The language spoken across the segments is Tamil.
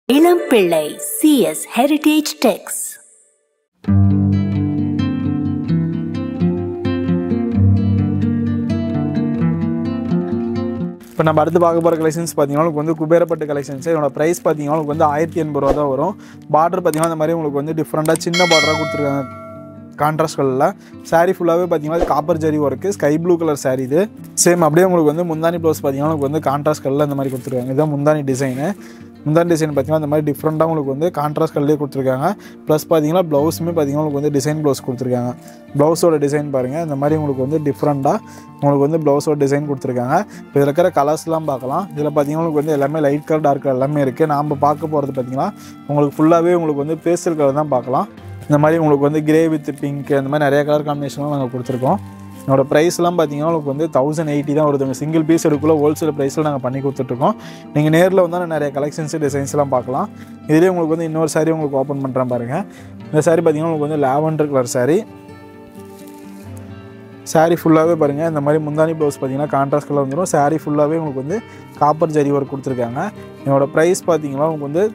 இளம்பிள்ளை சிஎஸ் ஹெரிடேஜ் டெக்ஸ் இப்போ நம்ம அடுத்து பார்க்க போகிற கலெக்ஷன்ஸ் பார்த்தீங்கன்னா உங்களுக்கு வந்து குபேரப்பட்டு கலெக்ஷன்ஸ் இதோட ப்ரைஸ் பார்த்தீங்கன்னா உங்களுக்கு வந்து ஆயிரத்தி எண்பது ரூபா தான் வரும் பார்டர் பார்த்தீங்கன்னா இந்த மாதிரி உங்களுக்கு வந்து டிஃப்ரெண்ட்டாக சின்ன பார்டராக கொடுத்துருக்காங்க கான்ட்ராஸ்ட் கலரில் saree ஃபுல்லாகவே பார்த்தீங்கன்னா copper zari work sky blue colour saree இது சேம் அப்படியே உங்களுக்கு வந்து முந்தானி ப்ளவுஸ் பார்த்தீங்கன்னா உங்களுக்கு வந்து கான்ட்ராஸ்ட் கலரில் இந்த மாதிரி கொடுத்துருக்காங்க இதுதான் முந்தானி டிசைனு முந்தானி டிசைன் பார்த்தீங்கன்னா இந்த மாதிரி டிஃப்ரெண்ட்டாக உங்களுக்கு வந்து கான்ட்ராஸ்ட் கலர்லேயே கொடுத்துருக்காங்க ப்ளஸ் பார்த்தீங்கன்னா ப்ளவுஸுமே பார்த்தீங்கன்னா உங்களுக்கு வந்து டிசைன் ப்ளவுஸ் கொடுத்துருக்காங்க ப்ளவுஸோட டிசைன் பாருங்கள் இந்த மாதிரி உங்களுக்கு வந்து டிஃப்ரெண்ட்டாக உங்களுக்கு வந்து ப்ளவுஸோட டிசைன் கொடுத்துருக்காங்க இப்போ இதில் இருக்கிற கலர்ஸ்லாம் பார்க்கலாம் இதில் பார்த்தீங்கன்னா உங்களுக்கு வந்து எல்லாமே லைட் கலர் டார்க் கலர் எல்லாமே இருக்குது நாம் பார்க்க போகிறது பார்த்தீங்கன்னா உங்களுக்கு ஃபுல்லாகவே உங்களுக்கு வந்து பேஸ்டல் கலர் தான் பார்க்கலாம் இந்த மாதிரி உங்களுக்கு வந்து கிரே வித் பிங்க் அந்த மாதிரி நிறைய கலர் காம்பினேஷன்லாம் நாங்கள் கொடுத்துருக்கோம் என்னோட ப்ரைஸ்லாம் பார்த்தீங்கன்னா உங்களுக்கு வந்து தௌசண்ட் எயிட்டி தான் வருதுங்க சிங்கிள் பீஸ் எடுக்குள்ள ஹோல்சேல் ப்ரைஸில் நாங்கள் பண்ணி கொடுத்துட்ருக்கோம் நீங்கள் நேரில் வந்தால் நிறைய கலெக்ஷன்ஸ் டிசைன்ஸ்லாம் பார்க்கலாம் இதுலேயே உங்களுக்கு வந்து இன்னொரு saree உங்களுக்கு ஓப்பன் பண்ணுறேன் பாருங்கள் இந்த saree பார்த்தீங்கன்னா உங்களுக்கு வந்து லாவெண்டர் கலர் saree saree ஃபுல்லாகவே பாருங்கள் இந்த மாதிரி முந்தானி ப்ளவுஸ் பார்த்தீங்கன்னா கான்ட்ராஸ்ட் கலர் வந்துடும் saree ஃபுல்லாகவே உங்களுக்கு வந்து காப்பர் ஜரி ஒர்க் கொடுத்துருக்காங்க என்னோட ப்ரைஸ் பார்த்தீங்கன்னா உங்களுக்கு வந்து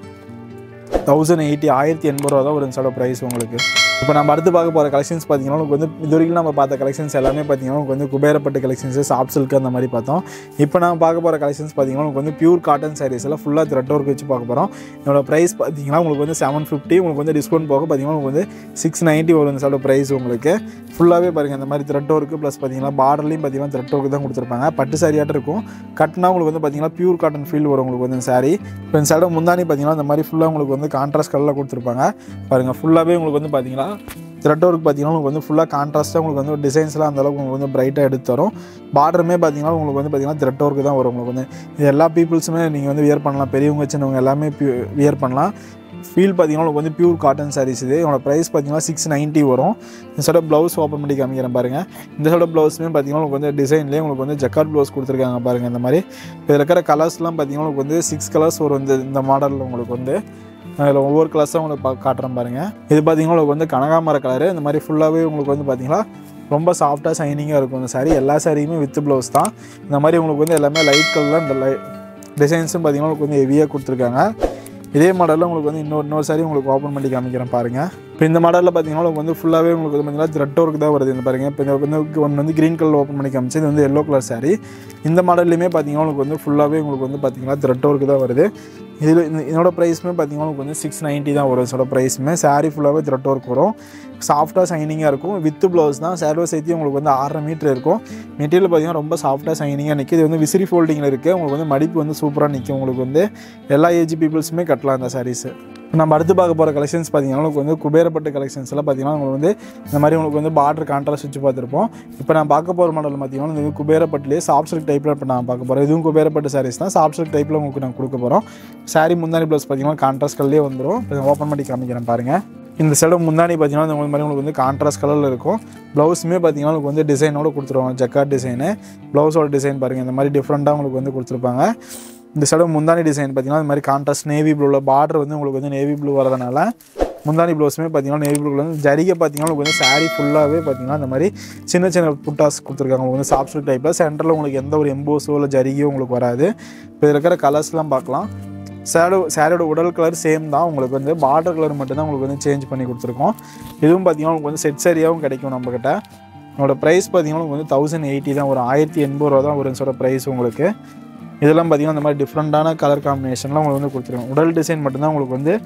தௌசண்ட் எயிட்டி ஆயிரத்தி எண்பது ரூபா தான் ஒரு இன்ச்சோட ப்ரைஸ் உங்களுக்கு இப்போ நம்ம அடுத்து பார்க்க போகிற கலெக்ஷன்ஸ் பார்த்தீங்கன்னா உங்களுக்கு வந்து இது வரைக்கும் நம்ம பார்த்த கலெக்ஷன்ஸ் எல்லாமே பார்த்தீங்கன்னா உங்களுக்கு வந்து குபேரப்பட்டு கலெக்ஷன்ஸ் சாஃப்ட் சில்க் அந்த மாதிரி பார்த்தோம் இப்போ நம்ம பார்க்க போகிற கலெக்ஷன்ஸ் பார்த்தீங்கன்னா உங்களுக்கு வந்து பியூர் காட்டன் சாரீஸ் எல்லாம் ஃபுல்லாக த்ரெட் ஒர்க் வச்சு பார்க்க போகிறோம் என்னோட ப்ரைஸ் பார்த்தீங்கன்னா உங்களுக்கு வந்து செவன் ஃபிஃப்டி உங்களுக்கு வந்து டிஸ்கவுண்ட் போக பார்த்தீங்கன்னா உங்களுக்கு வந்து சிக்ஸ் நைன்ட்டி ஒரு இன்ச்சோட ப்ரைஸ் உங்களுக்கு ஃபுல்லாகவே பாருங்கள் இந்த மாதிரி த்ரெட் ஒர்க்கு ப்ளஸ் பார்த்தீங்கன்னா பார்டர்லையும் பார்த்தீங்கன்னா த்ரெட் ஒர்க்கு தான் கொடுத்துருப்பாங்க பட்டு சாரியாட்டம் இருக்கும் கட்டினா உங்களுக்கு வந்து பார்த்தீங்கன்னா பியூர் காட்டன் ஃபீல் வரும் உங்களுக்கு வந்து saree இப்போ இந்த சைடு முந்தானி பார்த்தீங்கன்னா இந்த மாதிரி ஃபுல்லாக உங்களுக்கு வந்து கான்ட்ராஸ்ட் கலரில் கொடுத்துருப்பாங்க பாருங்கள் ஃபுல்லாகவே உங்களுக்கு வந்து பார்த்தீங்கன்னா த்ரெட் ஒர்க் பார்த்தீங்கன்னா உங்களுக்கு வந்து ஃபுல்லாக கான்ட்ராஸ்ட்டாக உங்களுக்கு வந்து டிசைன்ஸ்லாம் அந்த அளவுக்கு உங்களுக்கு வந்து பிரைட்டாக எடுத்து தரும் பார்டருமே பார்த்தீங்கன்னா உங்களுக்கு வந்து பார்த்தீங்கன்னா த்ரெட் ஒர்க்கு தான் வரும் உங்களுக்கு வந்து இது எல்லா பீப்புள்ஸுமே நீங்கள் வந்து வியர் பண்ணலாம் பெரியவங்க சின்னவங்க எல்லாமே வியர் பண்ணலாம் ஃபீல் பார்த்தீங்கன்னா உங்களுக்கு வந்து பியூர் காட்டன் சாரீஸ் இது இதோட ப்ரைஸ் பார்த்தீங்கன்னா சிக்ஸ் நைன்ட்டி வரும் இந்த சைட ப்ளவுஸ் ஓப்பன் பண்ணி காமிக்கிறேன் பாருங்கள் இந்த சைட ப்ளவுஸுமே பார்த்தீங்கன்னா உங்களுக்கு வந்து டிசைன்லேயே உங்களுக்கு வந்து ஜக்கார்ட் ப்ளவுஸ் கொடுத்துருக்காங்க பாருங்கள் இந்த மாதிரி இப்போ இதில் இருக்கிற கலர்ஸ்லாம் பார்த்தீங்கன்னா உங்களுக்கு வந்து சிக்ஸ் கலர்ஸ் வரும் இந்த இந்த மாடலில் உங்களுக்கு வந்து அதில் ஒவ்வொரு கலர்ஸும் உங்களுக்கு பா காட்டுறேன் பாருங்கள் இது பார்த்தீங்கன்னா உங்களுக்கு வந்து கனகாமர கலரு இந்த மாதிரி ஃபுல்லாகவே உங்களுக்கு வந்து பார்த்தீங்கன்னா ரொம்ப சாஃப்டாக ஷைனிங்காக இருக்கும் இந்த saree எல்லா சாரியுமே வித் ப்ளவுஸ் தான் இந்த மாதிரி உங்களுக்கு வந்து எல்லாமே லைட் கலரில் இந்த லை டிசைன்ஸும் பார்த்தீங்கன்னா உங்களுக்கு வந்து ஹெவியாக கொடுத்துருக்காங்க இதே மாடலில் உங்களுக்கு வந்து இன்னொரு இன்னொரு saree உங்களுக்கு ஓப்பன் பண்ணி காமிக்கிறேன் பாருங்கள் இப்போ இந்த மாடலில் பார்த்தீங்கன்னா உங்களுக்கு வந்து ஃபுல்லாகவே உங்களுக்கு வந்து பார்த்தீங்கன்னா த்ரெட் ஒர்க் தான் வருது இந்த பாருங்கள் இப்போ இந்த வந்து ஒன்று வந்து க்ரீன் கலர் ஓப்பன் பண்ணி காமிச்சு இது வந்து எல்லோ கலர் saree இந்த மாடல்லையுமே பார்த்தீங்கன்னா உங்களுக்கு வந்து ஃபுல்லாகவே உங்களுக்கு வந்து பார்த்தீங்கன்னா த்ரெட் ஒர்க் தான் வருது இதில் இந்த இதனோட ப்ரைஸுமே பார்த்தீங்கன்னா உங்களுக்கு வந்து சிக்ஸ் நைன்ட்டி தான் வரும் இதோட ப்ரைஸுமே saree ஃபுல்லாகவே த்ரெட் ஒர்க் வரும் சாஃப்டாக ஷைனிங்காக இருக்கும் வித் ப்ளவுஸ் தான் சேரோ சேர்த்து உங்களுக்கு வந்து ஆறரை மீட்டர் இருக்கும் மெட்டீரியல் பார்த்தீங்கன்னா ரொம்ப சாஃப்டாக ஷைனிங்காக நிற்கும் இது வந்து விசிறி ஃபோல்டிங்கில் இருக்குது உங்களுக்கு வந்து மடிப்பு வந்து சூப்பராக நிற்கும் உங்களுக்கு வந்து எல்லா ஏஜ் பீப்புள்ஸுமே கட்டலாம் இந்த சாரீஸ் நம்ம அடுத்து பார்க்க போகிற கலெக்ஷன்ஸ் பார்த்தீங்கன்னா உங்களுக்கு வந்து குபேரப்பட்டு கலெக்ஷன்ஸ் எல்லாம் பார்த்தீங்கன்னா உங்களுக்கு வந்து இந்த மாதிரி உங்களுக்கு வந்து பார்டர் கான்ட்ராஸ்ட் வச்சு பார்த்துருப்போம் இப்போ நான் பார்க்க போகிற மாடல் பார்த்தீங்கன்னா இது வந்து குபேரப்பட்டுலேயே சாஃப்ட் சில்க் டைப்பில் இப்போ நான் பார்க்க போகிறோம் இதுவும் குபேரப்பட்டு சாரீஸ் தான் சாஃப்ட் சில்க் டைப்பில் உங்களுக்கு நான் கொடுக்க போகிறோம் saree முந்தானி ப்ளஸ் பார்த்தீங்கன்னா கான்ட்ராஸ்ட் கல்லே வந்துடும் இப்போ ஓப்பன் பண்ணி காமிக்கிறேன் பாருங்கள் இந்த சைடு முந்தானி பார்த்தீங்கன்னா இந்த மாதிரி உங்களுக்கு வந்து கான்ட்ராஸ்ட் கலரில் இருக்கும் ப்ளவுஸுமே பார்த்தீங்கன்னா உங்களுக்கு வந்து டிசைனோட கொடுத்துருவாங்க ஜக்கார்ட் டிசைனு ப்ளவுஸோட டிசைன் பாருங்கள் இந்த மாதிரி டிஃப்ரெண்ட்டாக உங்களுக்கு வந்து கொடுத்துருப்பாங்க இந்த சைடு முந்தானி டிசைன் பார்த்தீங்கன்னா இந்த மாதிரி கான்ட்ராஸ்ட் நேவி ப்ளூவில் பார்டர் வந்து உங்களுக்கு வந்து நேவி ப்ளூ வரதுனால முந்தானி ப்ளவுஸுமே பார்த்தீங்கன்னா நேவி ப்ளூவில் வந்து ஜரிகை பார்த்தீங்கன்னா உங்களுக்கு வந்து saree ஃபுல்லாகவே பார்த்தீங்கன்னா இந்த மாதிரி சின்ன சின்ன புட்டாஸ் கொடுத்துருக்காங்க உங்களுக்கு வந்து சாஃப்ட் சில்க் டைப்பில் சென்டரில் உங்களுக்கு எந்த ஒரு எம்போஸோ இல்லை ஜரிகையோ உங்களுக்கு வராது இப்போ இதில் இருக்கிற கலர்ஸ்லாம் பார்க்கலாம் சேரோ சேரோட உடல் கலர் சேம் தான் உங்களுக்கு வந்து பார்டர் கலர் மட்டும்தான் உங்களுக்கு வந்து சேஞ்ச் பண்ணி கொடுத்துருக்கோம் இதுவும் பார்த்தீங்கன்னா உங்களுக்கு வந்து செட் சரியாகவும் கிடைக்கும் நம்மக்கிட்ட என்னோட ப்ரைஸ் பார்த்தீங்கன்னா உங்களுக்கு வந்து தௌசண்ட் எயிட்டி தான் ஒரு ஆயிரத்தி எண்பது ரூபா தான் ஒரு இன்ச்சோட ப்ரைஸ் உங்களுக்கு இதெல்லாம் பார்த்தீங்கன்னா இந்த மாதிரி டிஃப்ரெண்ட்டான கலர் காம்பினேஷன்லாம் உங்களுக்கு வந்து கொடுத்துருக்கோம் உடல் டிசைன் மட்டும்தான் உங்களுக்கு வந்து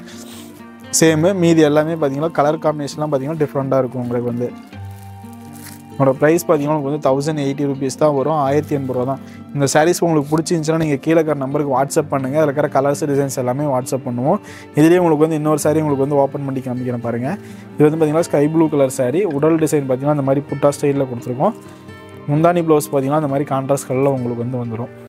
சேமு மீதி எல்லாமே பார்த்தீங்கன்னா கலர் காம்பினேஷன்லாம் பார்த்தீங்கன்னா டிஃப்ரெண்ட்டாக இருக்கும் உங்களுக்கு வந்து உங்களோட ப்ரைஸ் பார்த்தீங்கன்னா உங்களுக்கு வந்து தௌசண்ட் எயிட்டி ருபீஸ் தான் வரும் ஆயிரத்தி எண்பது ரூபா தான் இந்த சாரீஸ் உங்களுக்கு பிடிச்சிருந்துச்சுன்னா நீங்கள் கீழே இருக்கிற நம்பருக்கு வாட்ஸ்அப் பண்ணுங்கள் அதில் இருக்கிற கலர்ஸ் டிசைன்ஸ் எல்லாமே வாட்ஸ்அப் பண்ணுவோம் இதுலேயே உங்களுக்கு வந்து இன்னொரு saree உங்களுக்கு வந்து ஓப்பன் பண்ணி காமிக்கிறேன் பாருங்கள் இது வந்து பார்த்தீங்கன்னா ஸ்கை ப்ளூ கலர் saree உடல் டிசைன் பார்த்தீங்கன்னா இந்த மாதிரி புட்டா ஸ்டைலில் கொடுத்துருக்கோம் முந்தானி ப்ளவுஸ் பார்த்தீங்கன்னா இந்த மாதிரி கான்ட்ராஸ்ட் கலரில் உங்களுக்கு வந்து வந்துடும்